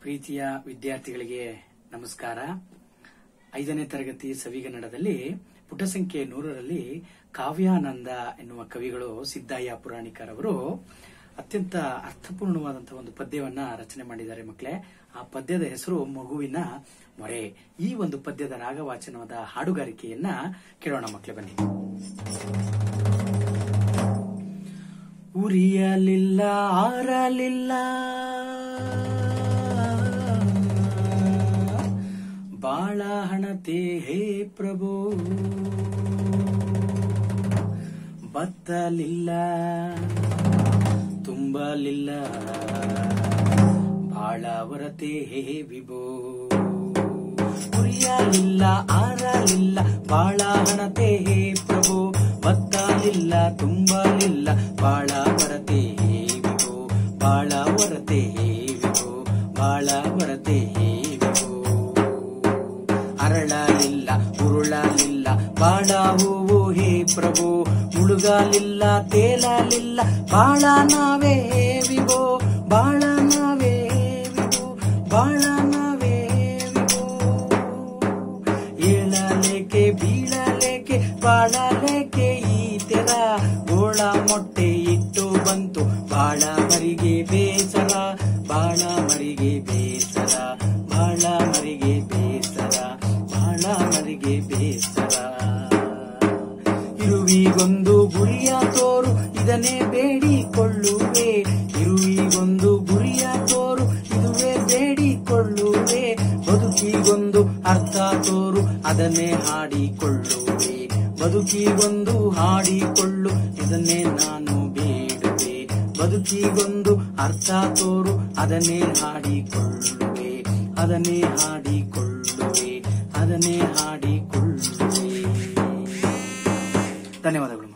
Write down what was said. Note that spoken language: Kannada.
ಪ್ರೀತಿಯ ವಿದ್ಯಾರ್ಥಿಗಳಿಗೆ ನಮಸ್ಕಾರ ಐದನೇ ತರಗತಿ ಸವಿಗನ್ನಡದಲ್ಲಿ ಪುಟ ಸಂಖ್ಯೆ ನೂರರಲ್ಲಿ ಕಾವ್ಯಾನಂದ ಎನ್ನುವ ಕವಿಗಳು ಸಿದ್ದಯ್ಯ ಪುರಾಣಿಕರವರು ಅತ್ಯಂತ ಅರ್ಥಪೂರ್ಣವಾದಂತಹ ಒಂದು ಪದ್ಯವನ್ನ ರಚನೆ ಮಾಡಿದ್ದಾರೆ ಮಕ್ಕಳೇ ಆ ಪದ್ಯದ ಹೆಸರು ಮಗುವಿನ ಮೊರೆ ಈ ಒಂದು ಪದ್ಯದ ರಾಗವಾಚನವಾದ ಹಾಡುಗಾರಿಕೆಯನ್ನ ಕೇಳೋಣ ಮಕ್ಕಳೇ ಬನ್ನಿ ಉರಿಯಲಿಲ್ಲ ಆರಲಿಲ್ಲ ಬಾಳ ಹಣತೆ ಹೇ ಪ್ರಭು ಬತ್ತಲಿಲ್ಲ ತುಂಬಲಿಲ್ಲ ಬಾಳ ಹೊರತೆ ಹೇ ವಿಭೋ ಉರಿಯಲಿಲ್ಲ ಆರಲಿಲ್ಲ ಬಾಳ ಹಣತೆ ಹೇ ಪ್ರಭು ಬತ್ತಲಿಲ್ಲ ತುಂಬಲಿಲ್ಲ ಬಾಳ ಹೊರತೆ ಹೇ ವಿಭೋ ಬಾಳ ಹೊರತೆ ಹೇ ವಿಭೋ ಬಾಳ ಹೊರತೆ ಹೇ ವಿಭೋ ಅರಳಲಿಲ್ಲ ಉರುಳಲಿಲ್ಲ ಬಾಳ ಹೂವು ಹೇ ಪ್ರಭು ಮುಳುಗಲಿಲ್ಲ ತೇಲಲಿಲ್ಲ ಬಾಳ ನಾವೇ ಹೇ ವಿಭೋ ಬಾಳ ನಾವೇ ಹೇ ವಿಭೋ ಬಾಳ ನಾವೇ ವಿಭೋ ಏಳಲೇಕೆ ಬೀಳಲೇಕೆ ಬಾಳಲೇಕೆ ಈ ತೆರ ಗೋಳ ಮೊಟ್ಟೆ ಇಟ್ಟು ಬಂತು ಬಾಳ ಮರಿಗೆ ಬೇಸರ ಬಾಳ ಮರಿಗೆ ಬೇಸರ ಬಾಳ ಮರಿಗೆ ಬೇಸರ ಬಾಳ ಮರಿಗೆ ಬೇಸರ ಇರುವಿಗೊಂದು ಗುರಿಯ ತೋರು ಇದನ್ನೇ ಬೇಡಿಕೊಳ್ಳುವೆ ಇರುವಿಗೊಂದು ಗುರಿಯ ತೋರು ಇದುವೇ ಬೇಡಿಕೊಳ್ಳುವೆ ಬದುಕಿಗೊಂದು ಅರ್ಥ ತೋರು ಅದನ್ನೇ ಹಾಡಿಕೊಳ್ಳುವೆ ಬದುಕಿಗೊಂದು ಹಾಡಿಕೊಳ್ಳು ಇದನ್ನೇ ನಾನು ಬೇಡುವೆ ಬದುಕಿಗೊಂದು ಅರ್ಥ ತೋರು ಅದನ್ನೇ ಹಾಡಿಕೊಳ್ಳುವೆ ಅದನ್ನೇ ಹಾಡಿಕೊಳ್ಳುವೆ ಅದನ್ನೇ ಹಾಡಿಕೊಳ್ಳುವೆ ಧನ್ಯವಾದಗಳು